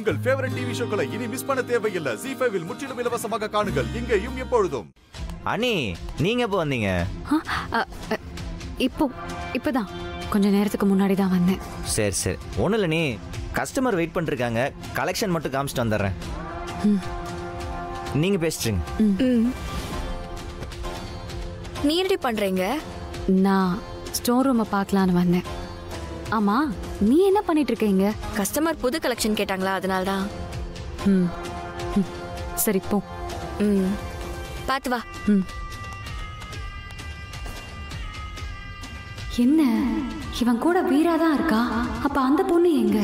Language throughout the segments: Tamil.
உங்கள் ஃபேவரட் டிவி ஷோக்களை இனி மிஸ் பண்ண தேவையில்லை ஜி ஃபைவில் முற்றிலும் இலவசமாக காணுங்கள் இங்கேயும் எப்பொழுதும் அண்ணி நீங்க எப்போ வந்தீங்க ஆ, அ, அ, இப்போ இப்பதான் கொஞ்ச நேரத்துக்கு முன்னாடி தான் வந்தேன் சரி சரி ஒன்றும் இல்லை நீ கஸ்டமர் வெயிட் பண்ணிருக்காங்க கலெக்ஷன் மட்டும் காமிச்சிட்டு வந்துடுறேன் ம். நீங்க பேசிட்டுருங்க ம். நீ என்னடி பண்றீங்க நான் ஸ்டோர் ரூமை பார்க்கலான்னு வந்தேன் ஆமா நீ என்ன பண்ணிட்டு இருக்கீங்க கஸ்டமர் புது கலெக்ஷன் கேட்டாங்களா அதனால தான் ம் ம். சரி போ ம் பார்த்து வா ம் என்ன இவன் கூட வீரா தான் இருக்கா அப்ப அந்த பொண்ணு எங்க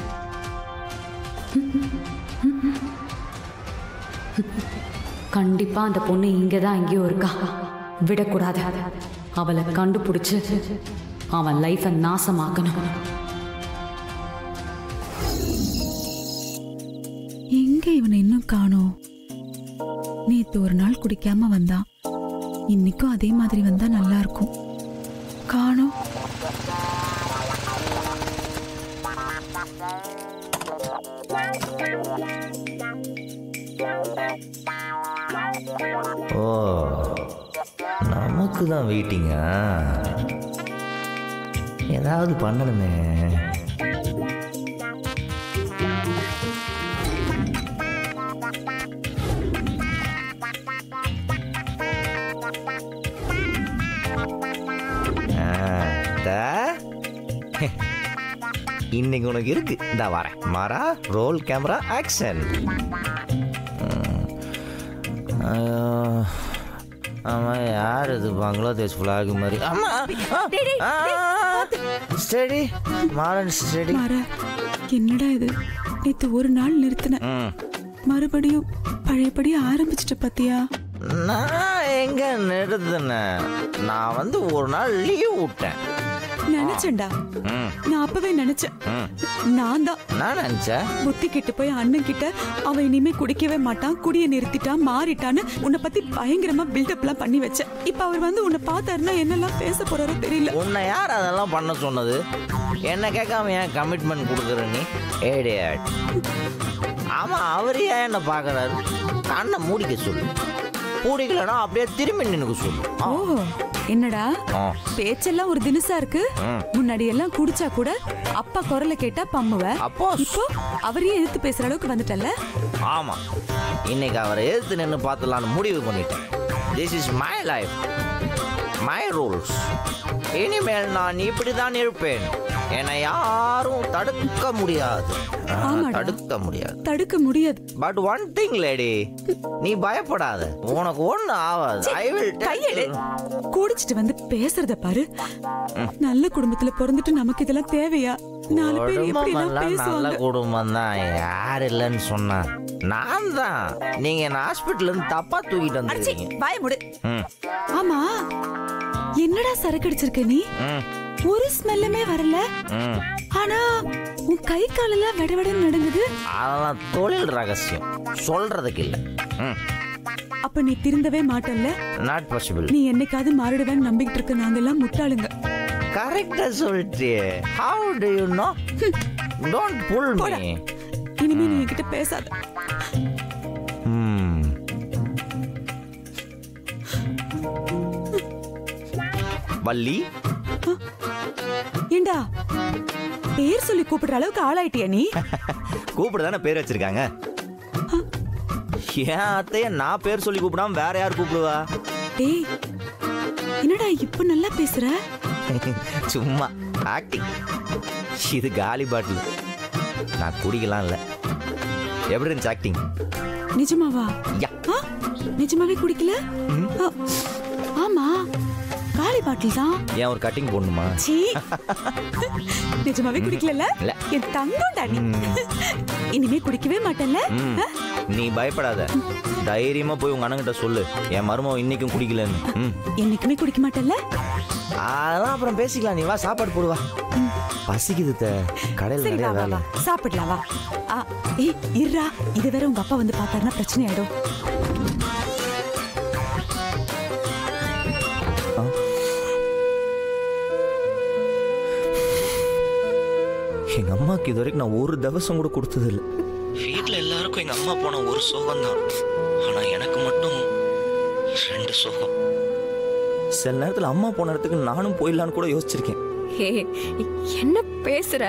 கண்டிப்பா அந்த பொண்ணு இங்க தான் எங்கேயோ இருக்கா விடக்கூடாது அவளை கண்டுபிடிச்சு அவன் லைஃபை நாசமாக்கணும் எங்க இவனை இன்னும் காணோம் நேத்து ஒரு நாள் குடிக்காம வந்தான் இன்னைக்கும் அதே மாதிரி வந்தா நல்லா இருக்கும் காணோம் ஓ நமக்கு தான் வெயிட்டிங்கா ஏதாவது பண்ணணுமே ஆ, தா. இன்னைக்கு உனக்கு இருக்கு இந்த வரேன் மாறா ரோல் கேமரா ஆக்ஷன் ஆமா யார் இது பங்களாதேஷ் ஃபிளாக் மாதிரி ஆமா ஸ்டடி மாறன் ஸ்டடி மாற என்னடா இது நேத்து ஒரு நாள் நிறுத்தின ம் மறுபடியும் பழையபடி ஆரம்பிச்சிட்ட பாத்தியா நான் எங்க நிறுத்தினேன் நான் வந்து ஒரு நாள் லீவ் விட்டேன் நினைச்சேன்டா ம் நான் அப்பவே நினைச்சேன் ம் நான் தான் நான் நினச்சேன் புத்தி கிட்ட போய் அண்ணன் கிட்ட அவன் இனிமே குடிக்கவே மாட்டான் குடிய நிறுத்திட்டான் மாறிட்டான்னு உன்னை பத்தி பயங்கரமா பில்டப் எல்லாம் பண்ணி வச்சேன் இப்ப அவர் வந்து உன்னை பார்த்தாருன்னா என்னெல்லாம் பேச போறாரோ தெரியல உன்னை யார் அதெல்லாம் பண்ண சொன்னது என்ன கேட்காம ஏன் கமிட்மெண்ட் கொடுக்குற நீ ஏடியாட் ஆமா அவர் ஏன் என்ன பார்க்கறாரு கண்ணை மூடிக்க சொல்லு மூடிக்கலன்னா அப்படியே திரும்பி நினைக்க சொல்லு ஆ. ஓ என்னடா ஆ. பேச்செல்லாம் ஒரு தினுசா இருக்கு ம். முன்னாடி எல்லாம் குடிச்சா கூட அப்பா குரலை கேட்டா பம்முவ அப்போ இப்போ அவரையே எதிர்த்து பேசுற அளவுக்கு வந்துட்டல்ல ஆமா இன்னைக்கு அவரை எதிர்த்து நின்று பார்த்துலான்னு முடிவு பண்ணிட்டேன் this is my life my rules இனிமேல் நான் இப்படி தான் இருப்பேன் என்னை யாரும் தடுக்க முடியாது ஆ, ஆமாடா. தடுக்க முடியாது தடுக்க முடியாது பட் ஒன் திங் லேடி நீ பயப்படாத உனக்கு ஒண்ணு ஆகாது ஐ வில் கையெடு குடிச்சிட்டு வந்து பேசுறத பாரு நல்ல குடும்பத்துல பிறந்துட்டு நமக்கு இதெல்லாம் தேவையா நாலு பேர் எப்படி எல்லாம் நல்ல பேசுவாங்க குடும்பம் தான் யார் இல்லைன்னு சொன்னா நான் தான் நீங்க என்ன ஹாஸ்பிட்டல் இருந்து தப்பா தூக்கிட்டு வந்துருக்கீங்க வாய முடு ம் ஆமா என்னடா சரக்கு அடிச்சிருக்க நீ ம் ஒரு ஸ்மெல்லுமே வரல ம் ஆனா உன் கை காலெல்லாம் விடவிடன்னு நடங்குது அதெல்லாம் தொழில் ரகசியம் சொல்றதுக்கு இல்லை ம் அப்ப நீ திருந்தவே மாட்டல்ல நாட் பாசிபிள் நீ என்னைக்காவது மாறிடுவேன்னு நம்பிக்கிட்டு இருக்க நாங்கெல்லாம் முட்டாளுங்க கரெக்டா சொல்லிட்டியே how do you know don't bull போடா. மீ இனிமே நீ என்கிட்ட பேசாத ம் வள்ளி ஏண்டா பேர் சொல்லி கூப்பிடுற அளவுக்கு ஆளாயிட்டியா நீ கூப்பிட தானே பேர் வச்சிருக்காங்க ஏன் அத்தைய நான் பேர் சொல்லி கூப்பிடாம வேற யார் கூப்பிடுவா டேய் என்னடா இப்ப நல்லா பேசுற சும்மா ஆக்டிங் இது காலி பாட்டில் நான் குடிக்கலாம் இல்லை எப்படி இருந்துச்சு ஆக்டிங் நிஜமாவா யா ஆ? நிஜமாவே குடிக்கல ஆ, ஆமா காலி பாட்டில் தான் ஏன் ஒரு கட்டிங் போடணுமா சீ நிஜமாவே குடிக்கல இல்ல. என் தங்கம் டாடி ம். இனிமே குடிக்கவே மாட்டேன்ல ம். நீ பயப்படாத தைரியமா போய் உங்க அண்ணங்கிட்ட சொல்லு என் மருமவன் இன்னைக்கும் குடிக்கலன்னு ம் என்னைக்குமே குடிக்க மாட்டேன்ல அதெல்லாம் அப்புறம் பேசிக்கலாம் நீ வா சாப்பாடு போடுவா பசிக்குது த கடையில் சரி நிறைய வா வா வேலை வா சாப்பிடலாம் வா ஆ, ஏய் இருடா இது வேற உங்க அப்பா வந்து பார்த்தாருன்னா பிரச்சனை ஆயிடும் எங்க அம்மாக்கு இது வரைக்கும் நான் ஒரு தவசம் கூட கொடுத்ததில்ல வீட்டில் எல்லாருக்கும் எங்கள் அம்மா போன ஒரு சோகம்தான் ஆனால் எனக்கு மட்டும் ரெண்டு சோகம் சில நேரத்தில் அம்மா போன இடத்துக்கு நானும் போயிடலான்னு கூட யோசிச்சிருக்கேன் ஹே என்ன பேசுற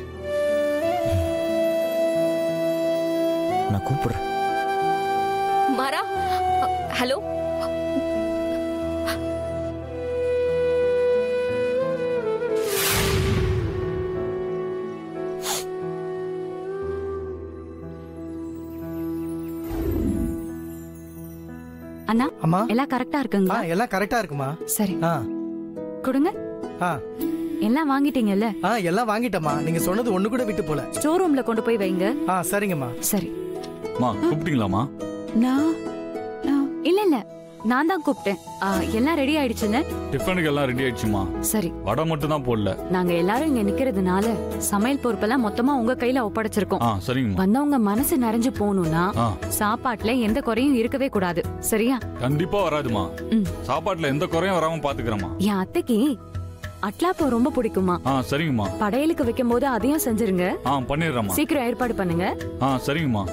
நான் கூப்பிடுறேன் மாறா ஹலோ அண்ணா அம்மா எல்லாம் கரெக்டா ஆ இருக்குங்களா எல்லாம் கரெக்டா இருக்குமா சரி ஆ கொடுங்க ஆ எல்லாம் வாங்கிட்டீங்கல்ல ஆ எல்லாம் வாங்கிட்டேம்மா நீங்க சொன்னது ஒண்ணு கூட விட்டு போல ஸ்டோர் ரூம்ல கொண்டு போய் வைங்க ஆ சரிங்கம்மா சரி மா கூப்பிட்டீங்களாமா நான் நான் இல்ல இல்ல நான் தான் கூப்பிட்டேன் ஆ, எல்லாம் ரெடி ஆயிடுச்சுல்ல டிஃபனுக்கு எல்லாம் ரெடி ஆயிடுச்சுமா சரி வடை மட்டும் தான் போடல நாங்க எல்லாரும் இங்க நிக்கிறதுனால சமையல் பொறுப்பெல்லாம் மொத்தமா உங்க கையில ஒப்படைச்சிருக்கோம் ஆ சரிங்கம்மா வந்தவங்க மனசு நிறைஞ்சு போகணும்னா ஆ சாப்பாட்டுல எந்த குறையும் இருக்கவே கூடாது சரியா கண்டிப்பா வராதுமா ம். சாப்பாட்டுல எந்த குறையும் வராம பாத்துக்கிறேம்மா என் அத்தைக்கு அட்லாப்பம் ரொம்ப பிடிக்குமா ஆ சரிங்கம்மா படையலுக்கு வைக்கும் போது அதையும் செஞ்சிருங்க ஆ பண்ணிடுறேம்மா சீக்கிரம் ஏற்பாடு பண்ணுங்க ஆ சரிங்கம்மா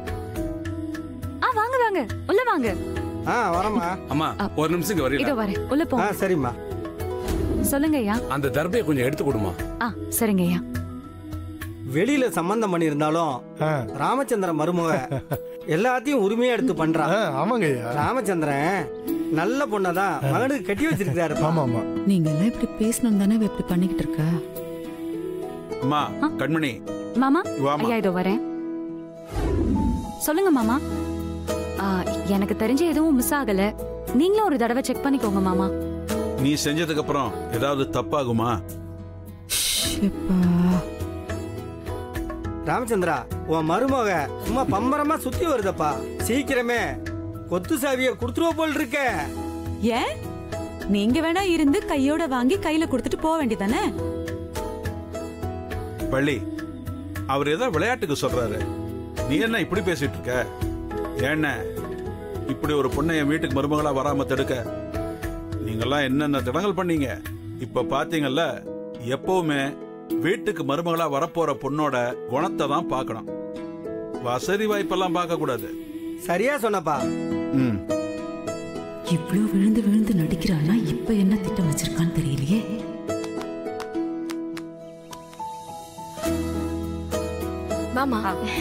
ஆ வாங்க வாங்க உள்ள வாங்க ஆ வரமா அம்மா ஒரு நிமிஷம் இங்க இதோ வரீங்களா வரேன் உள்ள ஆ போ சரிம்மா சொல்லுங்க ஐயா அந்த தர்பையை கொஞ்சம் எடுத்து கொடுமா ஆ சரிங்க ஐயா வெளியில சம்பந்தம் பண்ணியிருந்தாலும் ஆ, ராமச்சந்திரன் மருமக எல்லாத்தையும் உரிமையா எடுத்து பண்றான் ஆ, ஆமாங்க ஐயா ராமச்சந்திரன் நல்ல பொண்ணதான் மகனுக்கு கட்டி வச்சிருக்காரு ஆமா ஆமா நீங்க எல்லாம் இப்படி பேசணும் தானே இப்படி பண்ணிக்கிட்டு இருக்க அம்மா கண்மணி மாமா வாமா ஐயா இதோ வரேன் சொல்லுங்க மாமா ஆ, எனக்கு தெரிஞ்ச எதுவும் மிஸ் ஆகல நீங்களும் ஒரு தடவை செக் பண்ணிக்கோங்க மாமா நீ செஞ்சதுக்கு அப்புறம் ஏதாவது தப்பாகுமா எப்பா ராமச்சந்திரா உன் மருமக சும்மா பம்பரமா சுத்தி வருதப்பா சீக்கிரமே கொத்து சாவிய குடுத்துருவ போல் இருக்க ஏன் நீங்க வேணா இருந்து கையோட வாங்கி கையில கொடுத்துட்டு போக வேண்டியதானே பள்ளி அவர் ஏதோ விளையாட்டுக்கு சொல்றாரு நீ என்ன இப்படி பேசிட்டு இருக்க ஏன்ன இப்படி ஒரு பொண்ணை என் வீட்டுக்கு மருமகளா வராம தடுக்க நீங்கெல்லாம் என்னென்ன திடங்கள் பண்ணீங்க இப்ப பாத்தீங்கல்ல எப்பவுமே வீட்டுக்கு மருமகளா வரப்போற பொண்ணோட குணத்தை தான் பார்க்கணும் வசதி வாய்ப்பெல்லாம் பார்க்க கூடாது சரியா சொன்னப்பா ம் இவ்ளோ விழுந்து விழுந்து நடிக்கிறானா இப்ப என்ன திட்டம் வச்சிருக்கான்னு தெரியலையே மாமா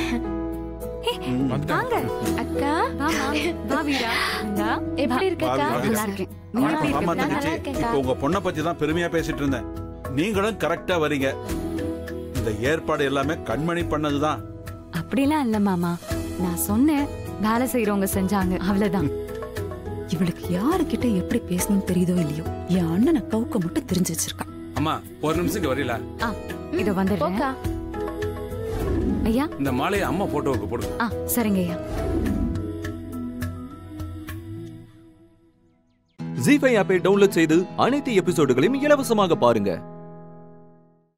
வாங்க அக்கா வா வீரா இந்தா. எப்படி இருக்க அக்கா வா, வா. நல்லா இருக்கேன் நீ எப்படி ஆமா இருக்க தங்கச்சி இருக்கேன்க்கா. இப்போ உங்க பொண்ணை பத்தி தான் பெருமையா பேசிட்டு இருந்தேன் நீங்களும் கரெக்டா வரீங்க இந்த ஏற்பாடு எல்லாமே கண்மணி பண்ணதுதான் அப்படிலாம் இல்ல மாமா நான் சொன்னேன் வேலை செய்யறவங்க செஞ்சாங்க அவ்வளவுதான் இவளுக்கு யாருக்கிட்ட எப்படி பேசணும்னு தெரியுதோ இல்லையோ என் அண்ணனை கவுக்க மட்டும் தெரிஞ்சு வச்சிருக்கான் அம்மா ஒரு நிமிஷம் இங்க வரீங்களா ஆ இதோ வந்துடுறேன் போக்கா ஐயா இந்த மாலையை அம்மா போட்டோவுக்கு போடுங்க ஆ சரிங்க ஐயா ஜி ஃபைவ் ஆப்பை டவுன்லோட் செய்து அனைத்து எபிசோடுகளையும் இலவசமாக பாருங்க